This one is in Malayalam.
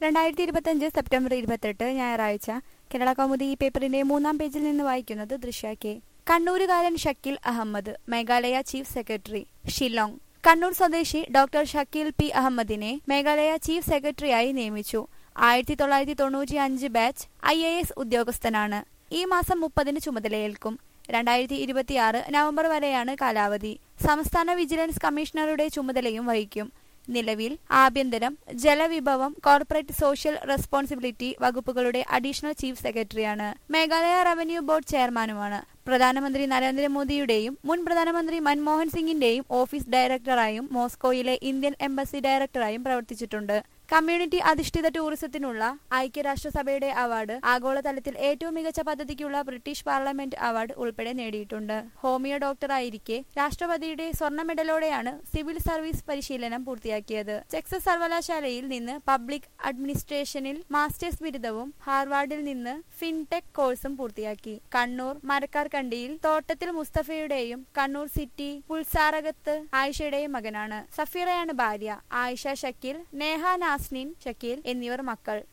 രണ്ടായിരത്തി ഇരുപത്തഞ്ച് സെപ്റ്റംബർ ഇരുപത്തെട്ട് ഞായറാഴ്ച കേരള കൗമുദി ഈ പേപ്പറിന്റെ മൂന്നാം പേജിൽ നിന്ന് വായിക്കുന്നത് ദൃശ്യ കെ കണ്ണൂരുകാരൻ ഷക്കീൽ അഹമ്മദ് മേഘാലയ ചീഫ് സെക്രട്ടറി ഷില്ലോങ് കണ്ണൂർ സ്വദേശി ഡോക്ടർ ഷക്കീൽ പി അഹമ്മദിനെ മേഘാലയ ചീഫ് സെക്രട്ടറിയായി നിയമിച്ചു ആയിരത്തി തൊള്ളായിരത്തി തൊണ്ണൂറ്റി അഞ്ച് ബാച്ച് ഐ എ എസ് ഉദ്യോഗസ്ഥനാണ് ഈ മാസം മുപ്പതിന് ചുമതലയേൽക്കും രണ്ടായിരത്തി ഇരുപത്തിയാറ് നവംബർ വരെയാണ് കാലാവധി സംസ്ഥാന വിജിലൻസ് കമ്മീഷണറുടെ ചുമതലയും വഹിക്കും നിലവിൽ ആഭ്യന്തരം ജലവിഭവം കോർപ്പറേറ്റ് സോഷ്യൽ റെസ്പോൺസിബിലിറ്റി വകുപ്പുകളുടെ അഡീഷണൽ ചീഫ് സെക്രട്ടറിയാണ് മേഘാലയ റവന്യൂ ബോർഡ് ചെയർമാനുമാണ് പ്രധാനമന്ത്രി നരേന്ദ്രമോദിയുടെയും മുൻ പ്രധാനമന്ത്രി മൻമോഹൻ സിംഗിന്റെയും ഓഫീസ് ഡയറക്ടറായും മോസ്കോയിലെ ഇന്ത്യൻ എംബസി ഡയറക്ടറായും പ്രവർത്തിച്ചിട്ടുണ്ട് കമ്മ്യൂണിറ്റി അധിഷ്ഠിത ടൂറിസത്തിനുള്ള ഐക്യരാഷ്ട്രസഭയുടെ അവാർഡ് ആഗോളതലത്തിൽ ഏറ്റവും മികച്ച പദ്ധതിക്കുള്ള ബ്രിട്ടീഷ് പാർലമെന്റ് അവാർഡ് ഉൾപ്പെടെ നേടിയിട്ടുണ്ട് ഹോമിയോ ഡോക്ടറായിരിക്കെ രാഷ്ട്രപതിയുടെ സ്വർണ്ണ മെഡലോടെയാണ് സിവിൽ സർവീസ് പരിശീലനം പൂർത്തിയാക്കിയത് ടെക്സസ് സർവകലാശാലയിൽ നിന്ന് പബ്ലിക് അഡ്മിനിസ്ട്രേഷനിൽ മാസ്റ്റേഴ്സ് ബിരുദവും ഹാർവാർഡിൽ നിന്ന് ഫിൻടെക് കോഴ്സും പൂർത്തിയാക്കി കണ്ണൂർ മരക്കാർകണ്ടിയിൽ തോട്ടത്തിൽ മുസ്തഫയുടെയും കണ്ണൂർ സിറ്റി പുൽസാറകത്ത് ആയിഷയുടെയും മകനാണ് സഫീറയാണ് ഭാര്യ ആയിഷ ഷക്കീൽ നേഹ നാസ്നിൻ ഷക്കീൽ എന്നിവർ മക്കൾ